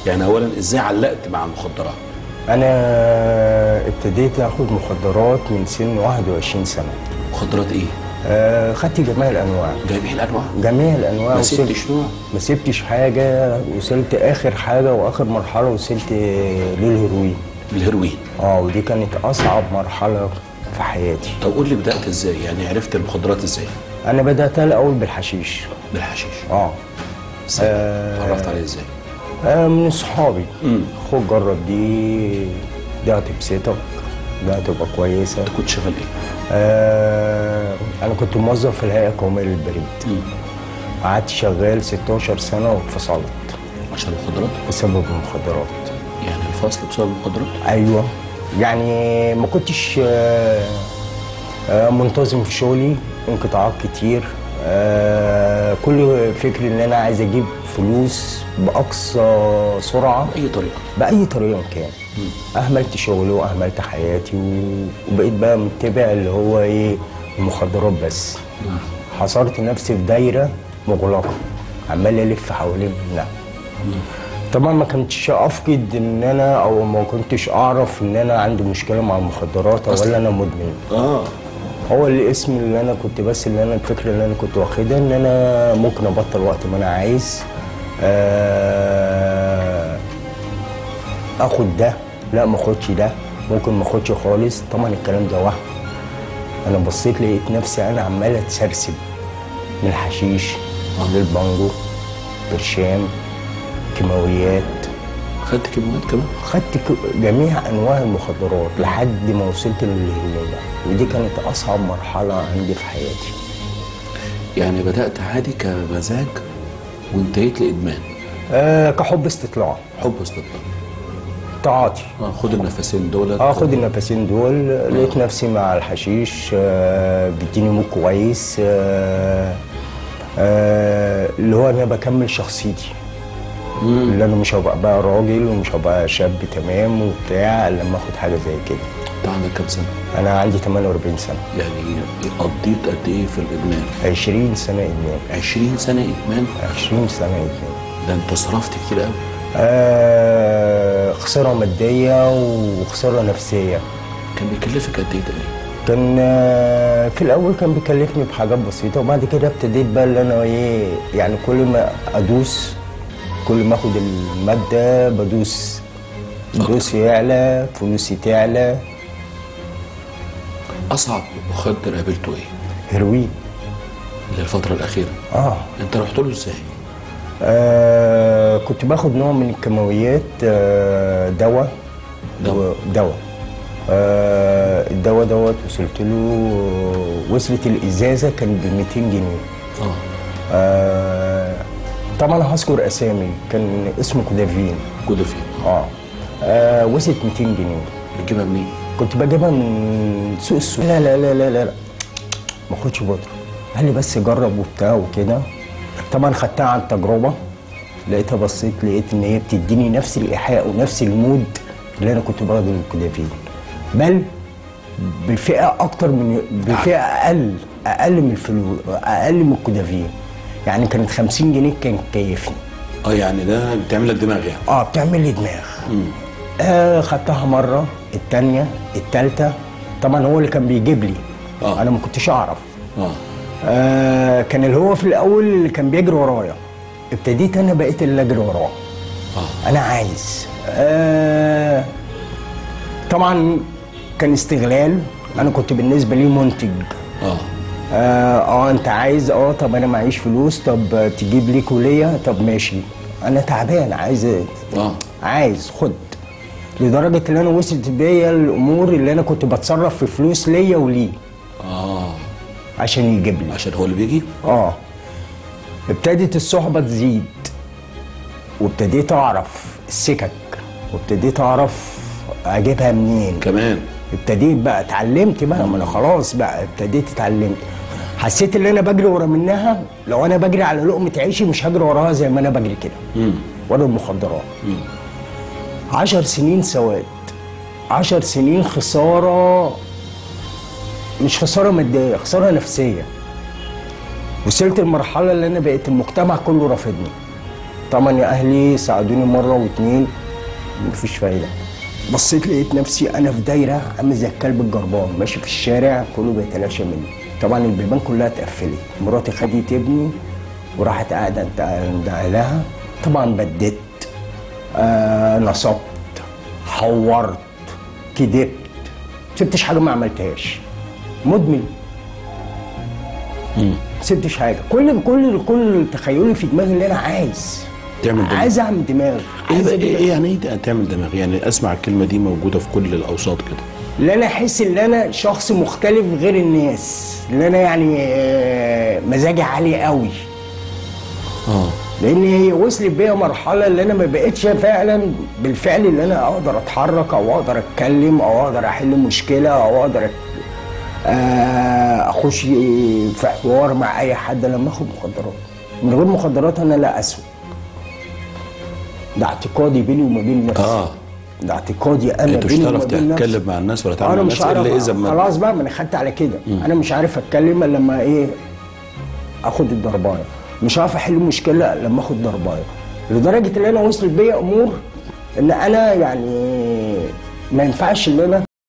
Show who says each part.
Speaker 1: يعني اولا ازاي علقت مع المخدرات
Speaker 2: انا ابتديت اخد مخدرات من سن 21 سنه
Speaker 1: مخدرات ايه
Speaker 2: آه، خدت جميع الانواع
Speaker 1: جايب ايه الانواع
Speaker 2: جميع الانواع
Speaker 1: ما
Speaker 2: وصلت-
Speaker 1: سبتش نوع
Speaker 2: ما سبتش حاجه وصلت اخر حاجه واخر مرحله وصلت للهيروين
Speaker 1: الهيروين
Speaker 2: اه ودي كانت اصعب مرحله في حياتي
Speaker 1: طب قول لي بدات ازاي يعني عرفت المخدرات ازاي
Speaker 2: انا بدات الاول بالحشيش
Speaker 1: بالحشيش
Speaker 2: اه
Speaker 1: ازاي
Speaker 2: آه.
Speaker 1: عرفت عليه ازاي
Speaker 2: آه، من صحابي
Speaker 1: مم.
Speaker 2: خد جرب دي دي هتبسطك دي هتبقى كويسه
Speaker 1: انت كنت شغال ايه
Speaker 2: آه انا كنت موظف في الهيئه القوميه للبريد
Speaker 1: مم.
Speaker 2: قعدت شغال 16 سنه واتفصلت
Speaker 1: عشان المخدرات
Speaker 2: بسبب المخدرات
Speaker 1: يعني الفصل بسبب المخدرات
Speaker 2: ايوه يعني ما كنتش آه، آه، منتظم في شغلي انقطاعات كتير آه، كل فكري ان انا عايز اجيب فلوس باقصى سرعه
Speaker 1: باي طريقه
Speaker 2: باي طريقه كان اهملت شغلي واهملت حياتي و- وبقيت بقى متبع اللي هو ايه المخدرات بس حصرت نفسي في دايره مغلقه عمال الف حوالين منها طبعا ما كنتش افقد ان انا او ما كنتش اعرف ان انا عندي مشكله مع المخدرات او ولا انا مدمن
Speaker 1: اه
Speaker 2: هو الاسم اللي انا كنت بس اللي انا الفكره اللي انا كنت واخدها ان انا ممكن ابطل وقت ما انا عايز آه، اخد ده لا ما اخدش ده ممكن ما اخدش خالص طبعا الكلام ده وهم انا بصيت لقيت نفسي انا عمال اتسرسب من الحشيش للبانجو برشام كيماويات
Speaker 1: خدت كيماويات كمان
Speaker 2: خدت ك- جميع انواع المخدرات لحد ما وصلت للهلوية ودي كانت اصعب مرحله عندي في حياتي
Speaker 1: يعني بدات عادي كمزاج وانتهيت لادمان
Speaker 2: آه كحب استطلاع
Speaker 1: حب استطلاع
Speaker 2: تعاطي
Speaker 1: اه خد النفسين دولت
Speaker 2: اخد النفسين دول لقيت نفسي مع الحشيش آه بيديني مود كويس آه آه اللي هو انا بكمل شخصيتي اللي انا مش هبقى بقى راجل ومش هبقى شاب تمام وبتاع إلا لما اخد حاجه زي كده
Speaker 1: انت عندك كام سنه
Speaker 2: انا عندي 48 سنه
Speaker 1: يعني قضيت قد ايه في الادمان
Speaker 2: 20 سنه ادمان
Speaker 1: 20 سنه ادمان
Speaker 2: 20 سنه ادمان
Speaker 1: ده انت صرفت كتير قوي
Speaker 2: آه خساره ماديه وخساره نفسيه
Speaker 1: كان بيكلفك قد ايه تقريبا
Speaker 2: كان آه، في الاول كان بيكلفني بحاجات بسيطه وبعد كده ابتديت بقى اللي انا ايه يعني كل ما ادوس كل ما اخد الماده بدوس فلوسي يعلى فلوسي تعلى
Speaker 1: اصعب مخدر قابلته ايه
Speaker 2: هيروين
Speaker 1: للفتره الاخيره
Speaker 2: اه
Speaker 1: انت رحت له ازاي
Speaker 2: آه كنت باخد نوع من الكيماويات آه دواء
Speaker 1: دواء.
Speaker 2: دواء آه الدواء دوت وصلت له وصلت الازازه كان ب 200 جنيه
Speaker 1: اه
Speaker 2: آه طبعا هذكر اسامي كان اسمه كودافين
Speaker 1: موجوده فين
Speaker 2: اه, آه وصلت 200 جنيه
Speaker 1: بتجيبها منين
Speaker 2: كنت بجيبها من سوق السوق لا لا لا لا لا, لا. ما اخدش بودره قال لي بس جرب وبتاع وكده طبعا خدتها عن تجربه لقيتها بصيت لقيت ان هي بتديني نفس الايحاء ونفس المود اللي انا كنت باخده من الكودافين بل بفئه اكتر من بفئه اقل اقل من الفلوس اقل من الكودافين يعني كانت 50 جنيه كان كيفني
Speaker 1: اه يعني ده بتعمل لك دماغ يعني
Speaker 2: اه بتعمل لي دماغ
Speaker 1: مم.
Speaker 2: آه خدتها مره الثانيه الثالثه طبعا هو اللي كان بيجيب لي
Speaker 1: آه.
Speaker 2: انا ما كنتش اعرف
Speaker 1: اه
Speaker 2: آه كان اللي هو في الاول اللي كان بيجري ورايا ابتديت انا بقيت اللي اجري وراه
Speaker 1: اه
Speaker 2: انا عايز آه طبعا كان استغلال انا كنت بالنسبه لي منتج
Speaker 1: اه
Speaker 2: اه, آه انت عايز اه طب انا معيش فلوس طب تجيب لي كليه طب ماشي انا تعبان عايز
Speaker 1: اه
Speaker 2: عايز خد لدرجه ان انا وصلت بيا الامور اللي انا كنت بتصرف في فلوس ليا وليه
Speaker 1: اه
Speaker 2: عشان يجيب لي
Speaker 1: عشان هو اللي بيجي
Speaker 2: اه ابتدت الصحبه تزيد وابتديت اعرف السكك وابتديت اعرف اجيبها منين
Speaker 1: كمان
Speaker 2: ابتديت بقى اتعلمت بقى ما انا خلاص بقى ابتديت اتعلمت حسيت ان انا بجري ورا منها لو انا بجري على لقمه عيشي مش هجري وراها زي ما انا بجري كده
Speaker 1: مم.
Speaker 2: ورا المخدرات
Speaker 1: مم.
Speaker 2: عشر سنين سواد عشر سنين خسارة مش خسارة مادية خسارة نفسية وصلت المرحلة اللي أنا بقيت المجتمع كله رافضني طبعا يا اهلي ساعدوني مره واتنين مفيش فايده بصيت لقيت نفسي انا في دايره عامل زي الكلب الجربان ماشي في الشارع كله بيتلاشى مني طبعا البيبان كلها اتقفلت مراتي خدت ابني وراحت قاعده عند عند اهلها طبعا بدت آه نصبت حورت كدبت سبتش حاجه ما عملتهاش مدمن سبتش حاجه كل كل كل تخيلي في دماغي اللي انا عايز
Speaker 1: تعمل دماغ.
Speaker 2: عايز اعمل دماغ
Speaker 1: ايه
Speaker 2: عايز
Speaker 1: بقى-
Speaker 2: أبقى-
Speaker 1: ايه يعني ايه تعمل دماغ يعني اسمع الكلمه دي موجوده في كل الاوساط كده
Speaker 2: اللي انا احس ان انا شخص مختلف غير الناس اللي انا يعني آه، مزاجي عالي قوي
Speaker 1: اه
Speaker 2: لان هي وصلت بيا مرحله اللي انا ما بقتش فعلا بالفعل اللي انا اقدر اتحرك او اقدر اتكلم او اقدر احل مشكله او اقدر آه، اخش في حوار مع اي حد لما اخد مخدرات من غير مخدرات انا لا اسوء ده اعتقادي بيني وما بين نفسي
Speaker 1: اه
Speaker 2: ده اعتقادي انا
Speaker 1: انت مش
Speaker 2: بيني
Speaker 1: تعرف
Speaker 2: وما بين نفسي
Speaker 1: تتكلم مع الناس ولا تعمل
Speaker 2: انا
Speaker 1: مع
Speaker 2: مش
Speaker 1: الناس
Speaker 2: عارف
Speaker 1: الا اذا ما
Speaker 2: خلاص بقى ما انا خدت على كده انا مش عارف اتكلم الا لما ايه اخد الضربايه مش عارف احل مشكله لما اخد ضربايه لدرجه ان انا وصلت بيا امور ان انا يعني ما ينفعش ان انا